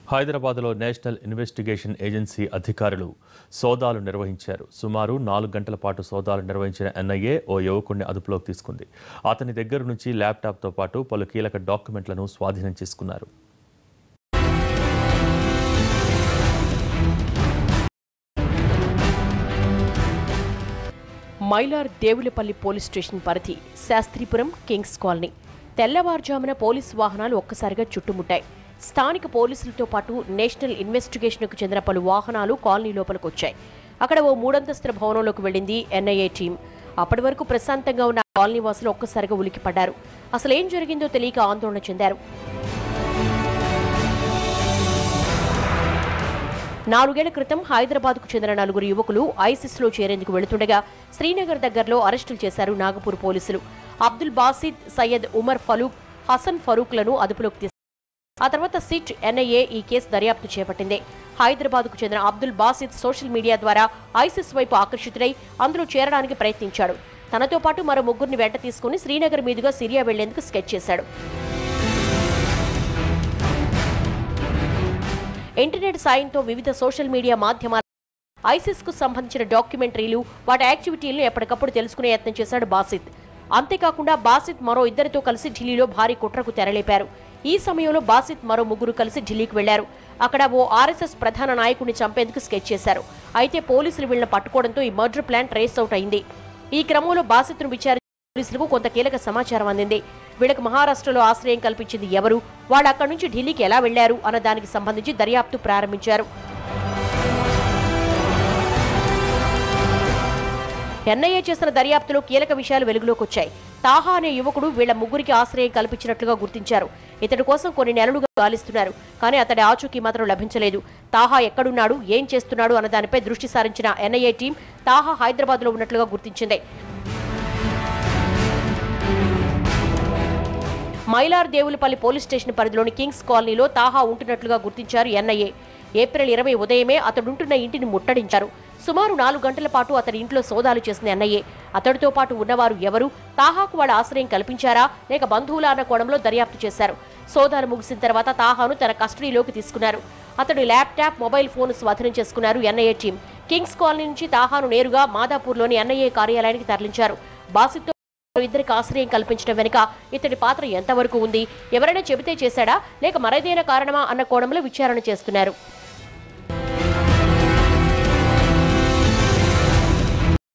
హైదరాబాద్లో national investigation agency అధికారులు సోదాలు నిర్వహించారు సుమారు నాలుగు గంటల పాటు సోదాలు నిర్వహించిన ఎన్ఐఏ ఓ యువకుడిని అదుపులోకి తీసుకుంది అతని దగ్గర నుంచి ల్యాప్టాప్తో పాటు పలు కీలక డాక్యుమెంట్లను స్వాధీనం చేసుకున్నారు మైలార్ దేవులపల్లి పోలీస్ స్టేషన్ పరిధి శాస్త్రీపురం కింగ్స్ కాలనీ తెల్లవారుజామున పోలీసు వాహనాలు ఒక్కసారిగా చుట్టుముట్టాయి స్థానిక పోలీసులతో పాటు నేషనల్ ఇన్వెస్టిగేషన్కు చెందిన పలు వాహనాలు కాలనీ లోపలికి వచ్చాయి అక్కడ ఓ మూడంతస్తుల భవనంలోకి వెళ్ళింది ఎన్ఐఏ టీం అప్పటి వరకు ప్రశాంతంగా ఉన్న కాలనీ వాసులు ఒక్కసారిగా ఉలికిపడ్డారు అసలు ఏం జరిగిందో తెలియక ఆందోళన చెందారు నాలుగేళ్ల క్రితం హైదరాబాద్కు చెందిన నలుగురు యువకులు ఐసిస్లో చేరేందుకు వెళుతుండగా శ్రీనగర్ దగ్గరలో అరెస్టులు చేశారు నాగపూర్ పోలీసులు అబ్దుల్ బాసిద్ సయ్యద్ ఉమర్ ఫరూక్ హసన్ ఫరూక్లను అదుపులోకి తీసుకు ఆ తర్వాత సిట్ ఎన్ఐఏ ఈ కేసు దర్యాప్తు చేపట్టింది హైదరాబాద్కు చెందిన అబ్దుల్ బాసిద్ సోషల్ మీడియా ద్వారా ఐసిస్ వైపు ఆకర్షితుడై అందులో చేరడానికి ప్రయత్నించాడు తనతో పాటు మరో ముగ్గురిని వెంట తీసుకుని శ్రీనగర్ మీదుగా సిరియా వెళ్లేందుకు స్కెచ్ చేశాడు ఇంటర్నెట్ సాయంతో వివిధ సోషల్ మీడియా మాధ్యమాల ఐసిస్ కు సంబంధించిన డాక్యుమెంటరీలు వాటి యాక్టివిటీలను ఎప్పటికప్పుడు తెలుసుకునే యత్నం చేశాడు బాసిత్ అంతేకాకుండా బాసిత్ మరో ఇద్దరితో కలిసి ఢిల్లీలో భారీ కుట్రకు తెరలేపారు ఈ సమయంలో బాసిత్ మరో ముగ్గురు కలిసి ఢిల్లీకి వెళ్లారు అక్కడ ఓ ఆర్ఎస్ఎస్ ప్రధాన నాయకుడిని చంపేందుకు స్కెచ్ చేశారు అయితే పోలీసులు వీళ్ళని పట్టుకోవడంతో ఈ మర్డర్ ప్లాన్ ట్రేస్ అవుట్ అయింది ఈ క్రమంలో బాసిత్ను విచారించిన పోలీసులకు కొంత కీలక సమాచారం అందింది వీళ్ళకి మహారాష్ట్రలో ఆశ్రయం కల్పించింది ఎవరు వాళ్ళు అక్కడి నుంచి ఢిల్లీకి ఎలా వెళ్లారు అన్న దానికి సంబంధించి దర్యాప్తు ప్రారంభించారు ఎన్ఐఏ చేసిన దర్యాప్తులో కీలక విషయాలు వెలుగులోకి వచ్చాయి తాహా అనే యువకుడు వీళ్ల ముగ్గురికి ఆశ్రయం కల్పించినట్లుగా గుర్తించారు ఇతడి కోసం కొన్ని నెలలుగా గాలిస్తున్నారు కానీ అతడి ఆచూకీ మాత్రం లభించలేదు తాహా ఎక్కడున్నాడు ఏం చేస్తున్నాడు అన్న దానిపై దృష్టి సారించిన ఎన్ఐఏ టీం తాహా హైదరాబాద్లో ఉన్నట్లుగా గుర్తించింది మైలార్ దేవులపల్లి పోలీస్ స్టేషన్ పరిధిలోని కింగ్స్ కాలనీలో తాహా ఉంటున్నట్లుగా గుర్తించారు ఎన్ఐఏ ఏప్రిల్ ఇరవై ఉదయమే అతడుంటున్న ఇంటిని ముట్టడించారు సుమారు నాలుగు గంటల పాటు అతడి ఇంట్లో సోదాలు చేసిన ఎన్ఐఏ అతడితో పాటు ఉన్నవారు ఎవరు తాహాకు వాళ్ళ ఆశ్రయం కల్పించారా లేక బంధువుల అన్న కోణంలో దర్యాప్తు చేశారు సోదాలు ముగిసిన తర్వాత తాహాను తన కస్టడీలోకి తీసుకున్నారు అతడు ల్యాప్టాప్ మొబైల్ ఫోన్ స్వాధీనం చేసుకున్నారు ఎన్ఐఏ టీం కింగ్స్ కాలనీ నుంచి తాహాను నేరుగా మాదాపూర్లోని ఎన్ఐఏ కార్యాలయానికి తరలించారు బాసిత్తో ఇద్దరికి ఆశ్రయం కల్పించడం వెనుక ఇతడి పాత్ర ఎంతవరకు ఉంది ఎవరైనా చెబితే చేశాడా లేక మరేదైనా కారణమా అన్న కోణంలో విచారణ చేస్తున్నారు